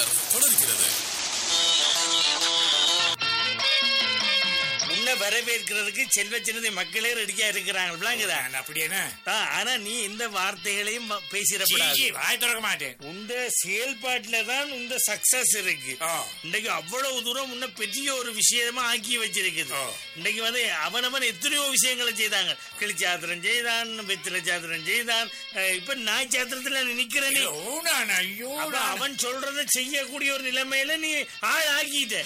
தொடர் தொடர்கிறது உன்னை வரவேற்கிறதுக்கு செல்வ சின்னதை மக்களே ரெடியா இருக்கிறாங்க விளங்குதா அப்படியே ஆ, ஆனா நீ இந்த வார்த்தைகளையும் வ- பேசிடக்கூடாது வாய் திறக்க மாட்டேன் உந்த செயல்பாட்டுல தான் உந்த சக்சஸ் இருக்கு ஓ. இன்னைக்கு அவ்வளவு தூரம் உன்னை பெரிய ஒரு விஷயமா ஆக்கி வச்சிருக்குது ஓ. இன்னைக்கு வந்து அவனவன் எத்தனையோ விஷயங்களை செய்தாங்க கிளிச்சாத்திரம் செய்தான் வெத்தில சாத்திரம் செய்தான் அஹ், இப்ப நாய் சாத்திரத்துல நீ நிக்கிறனே ஓடான ஐயோ அப்ப அவன் சொல்றத செய்யக்கூடிய ஒரு நிலைமையில நீ ஆள் ஆக்கிட்ட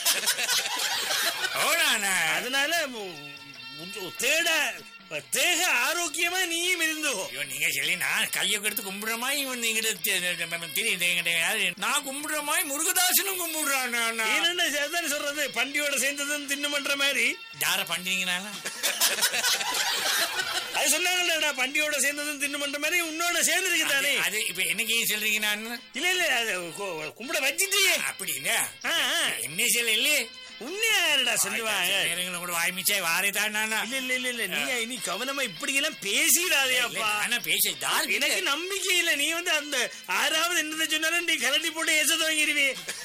ஓடான அதனால உ- உ- தேட தேக ஆரோக்கியமா நீயும் இருந்துகோ ஐயோ நீங்க சொல்லி நான் கையை எடுத்து கும்பிடுற மாதிரி இவன் நீங்க தெரியும் நான் கும்பிடுற மாதிரி முருகதாசனும் கும்பிடுறான் என்னென்ன சேர்த்தானே சொல்றது பண்டியோட சேர்ந்ததும் தின்னுமன்ற மாதிரி யார பண்றீங்கனால அது சொன்னாங்கல்லடா பண்டியோட சேர்ந்ததும் தின்னுமன்ற மாதிரி உன்னோட சேர்ந்துருக்கு தானே அது இப்ப என்னைக்கு சொல்றீங்க நான் இல்ல இல்ல அது கு- கும்பிட வச்சிட்டியே அப்படின்னா ஆ, ஆ. என்ன சொல்ல இல்லையே உண்மையாடா சொல்லுவாங்க நேரங்களும் கூட வாய்மிச்சா வாரே தான் நானா இல்ல இல்ல இல்ல இல்ல நீ இனி கவனமா இப்படி எல்லாம் பேசிடாதே அப்பா ஆனா பேச தார் எனக்கு நம்பிக்கை இல்ல நீ வந்து அந்த ஆறாவது என்னதை சொன்னாலும் நீ கலட்டி போட்டு ஏச துவங்கிடுவே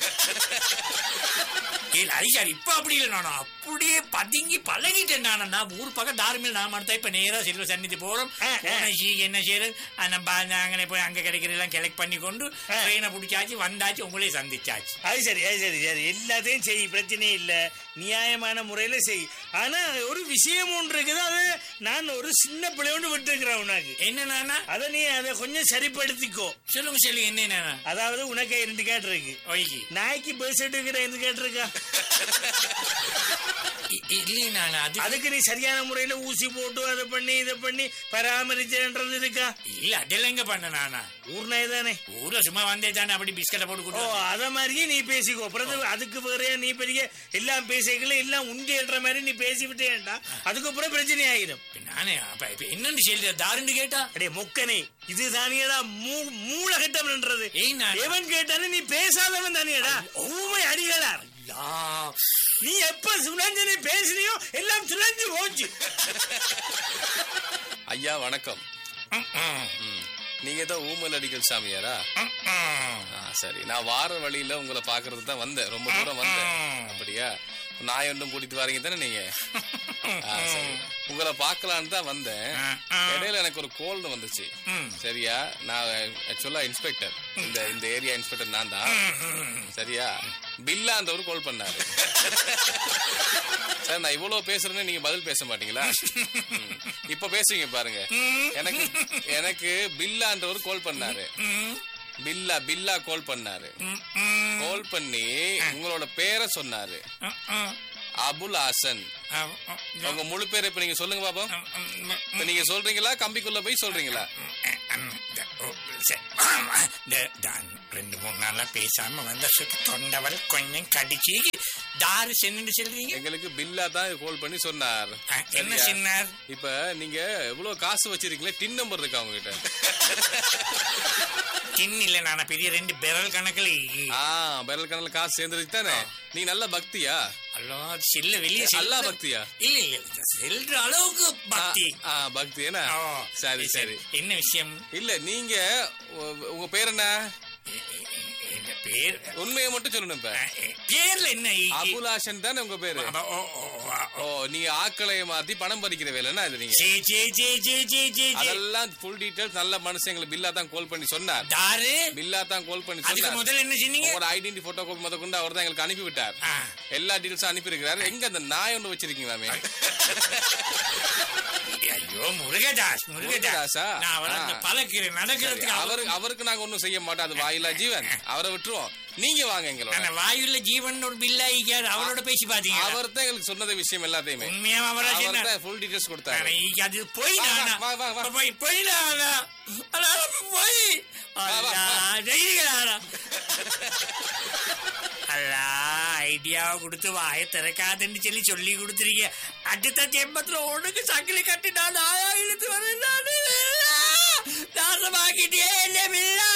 அரிசார் இப்ப அப்படி இல்ல நானா அப்படியே பதுங்கி பழகிட்டேன் நானா நான் ஊர் பக்கம் தாருமில் நான் மட்டும் இப்ப நேரா செல்வ சந்நிதி போறோம் ஆ, ஆ. போன சீ என்ன செய்யறது ஆ, நம்ம அங்கே போய் அங்க கிடைக்கிறதெல்லாம் கலெக்ட் பண்ணி கொண்டு ஆ. ட்ரெயினை பிடிச்சாச்சு வந்தாச்சு உங்களே சந்திச்சாச்சு அது சரி அது சரி சரி எல்லாத்தையும் செய் பிரச்சனை இல்ல நியாயமான முறையில செய் ஆனா ஒரு விஷயம் ஒன்று இருக்குது அது நான் ஒரு சின்ன பிள்ளையோண்டு விட்டுருக்கிறேன் உனக்கு என்ன நானா அதை நீ அதை கொஞ்சம் சரிப்படுத்திக்கோ சொல்லுங்க சொல்லுங்க என்ன நானா அதாவது உனக்கு ரெண்டு கேட் இருக்கு ஒய்கி நாய்க்கு பேர்த் சர்டிபிகேட் எந்த கேட் இருக்கா இல்லையே நானா அது அதுக்கு நீ சரியான முறையில ஊசி போட்டு அதை பண்ணி இதை பண்ணி பராமரிச்சன்றது இருக்கா இல்ல அதெல்லாம் எங்க பண்ண நானா ஊர் நாய் தானே ஊர்ல சும்மா வந்தே தானே அப்படி பிஸ்கட்டை போட்டு ஓ கொடுத்து அத மாதிரியே நீ பேசிக்கோ அப்புறம் அதுக்கு வேறையா நீ பெரிய எல்லாம் பேசிக்கல எல்லாம் உண்டின்ற மாதிரி நீ பேசிவிட்டேன்டா அதுக்கப்புறம் பிரச்சனை ஆயிடும் நானே அப்ப இப்ப என்னன்னு சொல்லி தாருன்னு கேட்டா அடே மொக்கனே இது தானியடா மூ மூலகட்டம்ன்றது ஏய் நான் எவன் கேட்டாலும் நீ பேசாதவன் தானியடா ஊமை அடிகளார் யா, நீ எப்ப சுழஞ்சு நீ பேசுனியோ எல்லாம் சுழஞ்சு போச்சு ஐயா வணக்கம் ம், ம், ம். நீங்க தான் ஊமல் அடிக்கல் சாமியாரா ம், ம். ஆ, சரி நான் வார வழியில உங்களை பாக்குறது தான் வந்தேன் ரொம்ப தூரம் வந்தேன் அப்படியா நாய் ஒன்றும் கூட்டிட்டு வரீங்க தானே நீங்க ஆ, சரி உங்களை பார்க்கலான்னு தான் வந்தேன் இடையில எனக்கு ஒரு கோல்டு வந்துச்சு ம். சரியா நான் ஆக்சுவலா இன்ஸ்பெக்டர் இந்த இந்த ஏரியா இன்ஸ்பெக்டர் நான் தான் சரியா பில்லாந்தவர் கால் பண்ணாரு சார் நான் இவ்வளவு பேசுறேன்னு நீங்க பதில் பேச மாட்டீங்களா ம். இப்ப பேசுவீங்க பாருங்க எனக்கு எனக்கு பில்லான்றவர் கால் பண்ணாரு பில்லா பில்லா கால் பண்ணாரு கால் பண்ணி உங்களோட பேரை சொன்னாரு அபுல் ஹாசன் உங்க முழு பேர் இப்ப நீங்க சொல்லுங்க பாப்போம் இப்ப நீங்க சொல்றீங்களா கம்பிக்குள்ள போய் சொல்றீங்களா ரெண்டு மூணு நாளா பேசாம வந்த சுத்தி தொண்டவரை கொஞ்சம் கடிச்சு தாரு சென்னு சொல்றீங்க எங்களுக்கு பில்லா தான் கால் பண்ணி சொன்னார் ஆ, என்ன சரியா? சின்னார் இப்ப நீங்க எவ்வளவு காசு வச்சிருக்கீங்களா டின் நம்பர் இருக்கா உங்ககிட்ட கின் இல்ல நானா பெரிய ரெண்டு பெரல் கணக்குல ஆ பெரல் கணல காசு சேர்ந்துருக்கு தானே நீ நல்ல பக்தியா அல்லா செல்ல வெளியே அல்லா பக்தியா இல்ல இல்ல இல்ல. செல்ற அளவுக்கு பக்தி ஆ பக்தி என்ன ஓ, சரி சரி என்ன விஷயம் இல்ல நீங்க உ- உங்க பேர் என்ன எ- எ- என் பேர் உண்மையை மட்டும் சொல்லணும் இப்ப அ, பேர்ல என்ன ஈ- அபுலாஷன் தானே உங்க பேரு அப்ப, ஓ, ஓ, ஓ, ஓ நீங்க ஆக்களைய மாத்தி பணம் பறிக்கிற வேலைன்னா இது நீங்க சே சே சே சே சே சே சே அதெல்லாம் ஃபுல் டீடைல்ஸ் நல்ல மனுஷங்களை பில்லா தான் கால் பண்ணி சொன்னார் தாரு பில்லா தான் கால் பண்ணி அதுக்கு சொன்னார் முதல்ல என்ன சொன்னீங்க உங்களோட ஐடென்டி போட்டோ காப்பி முத கொண்டு அவர் தான் எங்களுக்கு அனுப்பி விட்டார் ஆ. எல்லா டீடைல்ஸும் அனுப்பி இருக்கிறாரு எங்க அந்த நாய் ஒண்ணு வச்சிருக்கீங்களாமே ஐயோ முருகதாஸ் முருகதாஸ் முருகதாஸா? நான் அவரை அந்த ஆ. பழக்கிறேன் நடக்கிறதுக்கு அவரு அவரு அவருக்கு நாங்க ஒண்ணும் செய்ய மாட்டோம் அது வாயிலா ஜீவன் அவரை விட்டுருவோம் நீங்க வாங்க எங்களோட நான் வாயுள்ள ஜீவன் ஒரு பில்லாயிக்கார் அவரோட பேசி பாத்தீங்க அவர் தான் எங்களுக்கு சொன்னது விஷயம் எல்லாத்தையுமே உண்மையா அவரா அவர் சொன்னார் தான் ஃபுல் டீடைல்ஸ் கொடுத்தாரு ஆனா, ஈக்கு அது போய் வா, நானா? வா, வா, வா. போய் போய் நானா? அடா, போய் வா, வா. அல்லா, ஜெயிக்கிறாரா? அல்லா ஐடியாவை கொடுத்து வாயை திறக்காதுன்னு சொல்லி சொல்லி கொடுத்துருக்கீங்க அடுத்த தெம்பத்துல உனக்கு சங்கிலி கட்டி நான் நாயா இழுத்து வரேன் நானு. நாசமாக்கிட்டே என்ன பிள்ளை